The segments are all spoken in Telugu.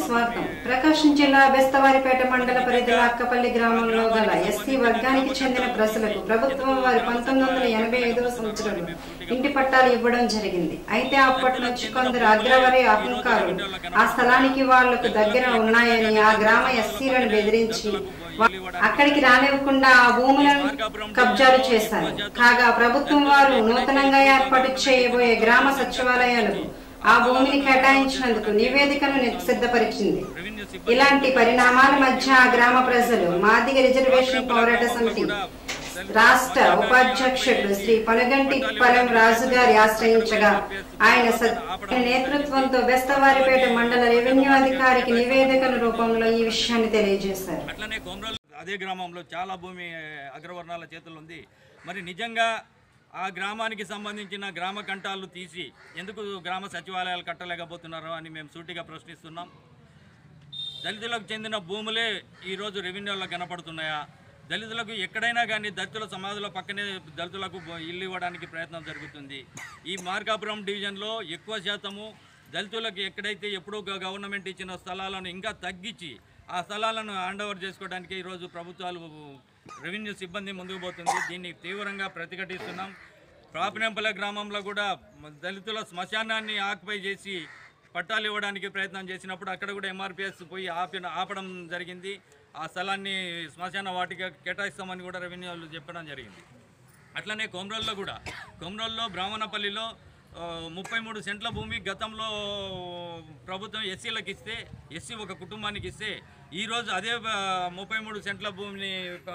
స్వాగతం ప్రకాశం జిల్లా బెస్తవారిపేట మండల పరిధిలో అక్కపల్లి గ్రామంలో గల ఎస్సీ వర్గానికి చెందిన ప్రజలకు ప్రభుత్వం వారి పంతొమ్మిది వందల ఎనభై ఐదవ సంవత్సరంలో ఇంటి పట్టాలు ఇవ్వడం జరిగింది అయితే అప్పటి నుంచి కొందరు అగ్రవరి అహంకారులు ఆ స్థలానికి వాళ్లకు దగ్గర ఉన్నాయని ఆ గ్రామ ఎస్సీలను బెదిరించి వా- అక్కడికి రానివ్వకుండా ఆ భూములను కబ్జాలు చేశారు కాగా ప్రభుత్వం వారు నూతనంగా ఏర్పాటు చేయబోయే గ్రామ సచివాలయాలకు ఆ భూమిని కేటాయించినందుకు నివేదికను ని- సిద్ధపరిచింది ఇలాంటి పరిణామాల మధ్య ఆ గ్రామ ప్రజలు మాదిగ రిజర్వేషన్ పోరాట సమితి రాష్ట్ర ఉపాధ్యక్షుడు శ్రీ పనుగంటి పలెం రాజు గారి ఆశ్రయించగా ఆయన స- నేతృత్వంతో బెస్తవారిపేట మండల రెవెన్యూ అధికారికి నివేదికల రూపంలో ఈ విషయాన్ని తెలియజేశారు అట్లనే కోమరాలు అదే గ్రామంలో చాలా భూమి అగ్రవర్ణాల చేతుల్లో ఉంది మరి నిజంగా ఆ గ్రామానికి సంబంధించిన గ్రామ కంటాలు తీసి ఎందుకు గ్రామ సచివాలయాలు కట్టలేకపోతున్నారో అని మేము సూటిగా ప్రశ్నిస్తున్నాం దళితులకు చెందిన భూములే ఈరోజు రెవెన్యూలో కనపడుతున్నాయా దళితులకు ఎక్కడైనా కానీ దళితుల సమాధుల పక్కనే దళితులకు బ- ఇల్లు ఇవ్వడానికి ప్రయత్నం జరుగుతుంది ఈ మార్కాపురం డివిజన్లో ఎక్కువ శాతము దళితులకు ఎక్కడైతే ఎప్పుడో గ- గవర్నమెంట్ ఇచ్చిన స్థలాలను ఇంకా తగ్గించి ఆ స్థలాలను హ్యాండ్ ఓవర్ చేసుకోవడానికి ఈరోజు ప్రభుత్వాలు రెవెన్యూ సిబ్బంది ముందుకు పోతుంది దీన్ని తీవ్రంగా ప్రతిఘటిస్తున్నాం ప్రాపినంపల్లి గ్రామంలో కూడా మ- దళితుల శ్మశానాన్ని ఆక్యుపై చేసి పట్టాలు ఇవ్వడానికి ప్రయత్నం చేసినప్పుడు అక్కడ కూడా ఎంఆర్పిఎస్ పోయి ఆపిన ఆపడం జరిగింది ఆ స్థలాన్ని శ్మశాన వాటిగా కేటాయిస్తామని కూడా రెవెన్యూ వాళ్ళు చెప్పడం జరిగింది అట్లనే కొమరోల్లో కూడా కొమరోల్లో బ్రాహ్మణపల్లిలో ఆ, ముప్పై మూడు సెంట్ల భూమి గతంలో ప్రభుత్వం ఎస్సీలకు ఇస్తే ఎస్సీ ఒక కుటుంబానికి ఇస్తే ఈరోజు అదే ఆ, ముప్పై మూడు సెంట్ల భూమిని ఆ,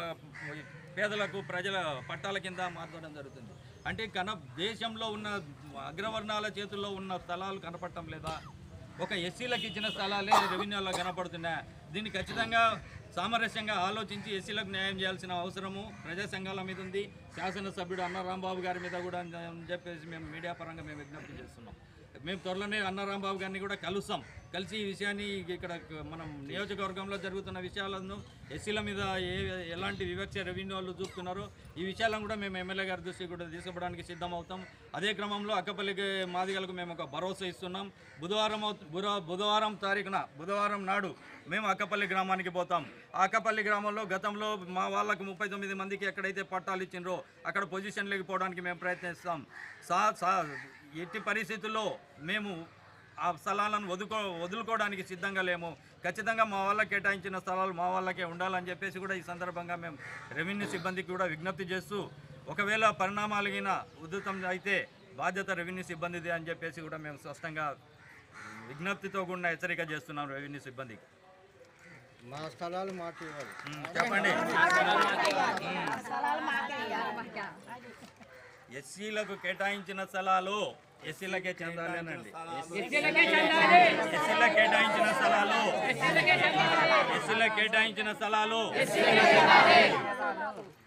పేదలకు ప్రజల పట్టాల కింద మార్చడం జరుగుతుంది అంటే కన దేశంలో ఉన్న అగ్రవర్ణాల చేతుల్లో ఉన్న స్థలాలు కనపడటం లేదా ఒక ఎస్సీలకు ఇచ్చిన స్థలాలే రెవెన్యూలో కనపడుతున్నాయి దీన్ని ఖచ్చితంగా సామరస్యంగా ఆలోచించి ఎస్సీలకు న్యాయం చేయాల్సిన అవసరము ప్రజా సంఘాల మీద ఉంది శాసనసభ్యుడు అన్న రాంబాబు గారి మీద కూడా అని చెప్పేసి మేము మీడియా పరంగా మేము విజ్ఞప్తి చేస్తున్నాం మేము త్వరలోనే అన్న రాంబాబు గారిని కూడా కలుస్తాం కలిసి ఈ విషయాన్ని ఇక్కడ మనం నియోజకవర్గంలో జరుగుతున్న విషయాలను ఎస్సీల మీద ఏ ఎలాంటి వివక్ష రెవెన్యూ వాళ్ళు చూపుతున్నారో ఈ విషయాలను కూడా మేము ఎమ్మెల్యే గారి దృష్టికి కూడా తీసుకుపోవడానికి సిద్ధమవుతాం అదే క్రమంలో అక్కపల్లికి మాదిగలకు మేము ఒక భరోసా ఇస్తున్నాం బుధవారం అవు- బుధ- బుధవారం తారీఖున బుధవారం నాడు మేము అక్కపల్లి గ్రామానికి పోతాం ఆ అక్కపల్లి గ్రామంలో గతంలో మా వాళ్ళకు ముప్పై తొమ్మిది మందికి ఎక్కడైతే పట్టాలు ఇచ్చిండ్రో అక్కడ పొజిషన్లోకి పోవడానికి మేము ప్రయత్నిస్తాం సా సా ఎట్టి పరిస్థితుల్లో మేము ఆ స్థలాలను వదుకో వదులుకోవడానికి సిద్ధంగా లేము ఖచ్చితంగా మా వాళ్ళకి కేటాయించిన స్థలాలు మా వాళ్ళకే ఉండాలని చెప్పేసి కూడా ఈ సందర్భంగా మేము రెవెన్యూ సిబ్బందికి కూడా విజ్ఞప్తి చేస్తూ ఒకవేళ పరిణామాలు గిన ఉధృతం అయితే బాధ్యత రెవెన్యూ సిబ్బందిది అని చెప్పేసి కూడా మేము స్పష్టంగా విజ్ఞప్తితో కూడా హెచ్చరిక చేస్తున్నాం రెవెన్యూ సిబ్బందికి మా స్థలాలు మాకు ఇవ్వాలి ఉమ్, చెప్పండి ఎస్సీలకు కేటాయించిన స్థలాలు ఎస్సీలకే చెందాలేనండి ఎస్సీలకు కేటాయించిన స్థలాలు ఎస్సీలకు కేటాయించిన స్థలాలు